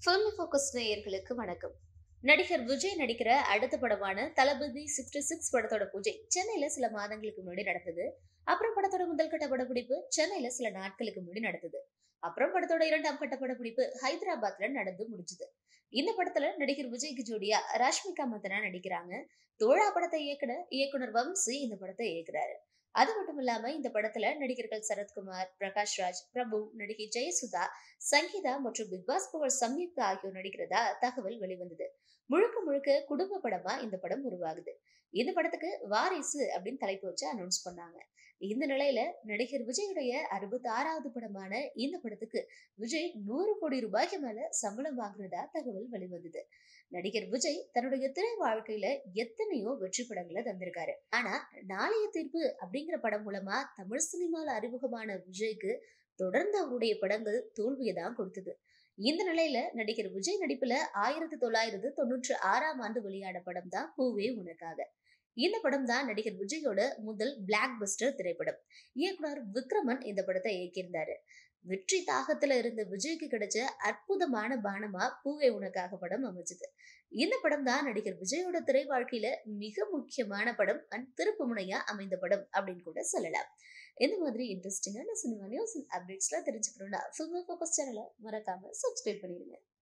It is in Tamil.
ஃபில்மி ஃபோக்கஸ் நேயர்களுக்கு வணக்கம் நடிகர் விஜய் நடிக்கிற அடுத்த படமான தளபதி சிக்ஸ்டி சிக்ஸ் படத்தோட பூஜை சென்னையில சில மாதங்களுக்கு முன்னாடி நடந்தது அப்புறம் படத்தோட முதல் கட்ட படப்பிடிப்பு சென்னையில சில நாட்களுக்கு முன்னாடி நடந்தது அப்புறம் படத்தோட இரண்டாம் கட்ட படப்பிடிப்பு ஹைதராபாத்ல நடந்து முடிஞ்சது இந்த படத்துல நடிகர் விஜய்க்கு ஜோடியா ராஷ்மிகா மந்தனா நடிக்கிறாங்க தோழா படத்தை இயக்குன இயக்குனர் வம்சி இந்த படத்தை இயக்குறாரு அது மட்டும் இல்லாம இந்த படத்துல நடிகர்கள் சரத்குமார் பிரகாஷ் ராஜ் பிரபு நடிகை ஜெயசுதா சங்கீதா மற்றும் பிக் பாஸ் புகழ் சம்யுக்தா ஆகியோர் நடிக்கிறதா தகவல் வெளிவந்தது முழுக்க முழுக்க குடும்ப படமா இந்த படம் உருவாகுது இந்த படத்துக்கு வாரிசு அப்படின்னு தலைப்பு வச்சு அனௌன்ஸ் பண்ணாங்க இந்த நிலையில நடிகர் விஜயுடைய அறுபத்தி ஆறாவது படமான இந்த படத்துக்கு விஜய் நூறு கோடி ரூபாய்க்கு மேல சம்பளம் வாங்குறதா தகவல் வெளிவந்தது நடிகர் விஜய் தன்னுடைய திரை வாழ்க்கையில எத்தனையோ வெற்றி படங்களை தந்திருக்காரு ஆனா நாளைய தீர்ப்பு அப்படிங்கிற படம் மூலமா தமிழ் சினிமால அறிமுகமான விஜய்க்கு தொடர்ந்து அவருடைய படங்கள் தோல்வியை தான் கொடுத்தது இந்த நிலையில நடிகர் விஜய் நடிப்புல ஆயிரத்தி தொள்ளாயிரத்து தொண்ணூற்றி ஆறாம் ஆண்டு வெளியான படம் தான் பூவே உனக்காக இந்த படம் தான் நடிகர் விஜயோட முதல் பிளாக் பஸ்டர் திரைப்படம் இயக்குனர் விக்ரமன் இந்த படத்தை இயக்கியிருந்தாரு வெற்றி தாகத்துல இருந்த விஜய்க்கு கிடைச்ச அற்புதமான பானமா பூவே உனக்காக படம் அமைஞ்சது இந்த படம் தான் நடிகர் விஜயோட திரை வாழ்க்கையில மிக முக்கியமான படம் அண்ட் திருப்பு முனையா அமைந்த படம் அப்படின்னு கூட சொல்லலாம் இந்த மாதிரி இன்ட்ரெஸ்டிங்கான சினிமா நியூஸ் அப்டேட்ஸ்லாம் தெரிஞ்சுக்கணும்னா ஃபில்ம் ஃபோக்கஸ் சேனலை மறக்காம சப்ஸ்கிரைப் பண்ணிடுங்க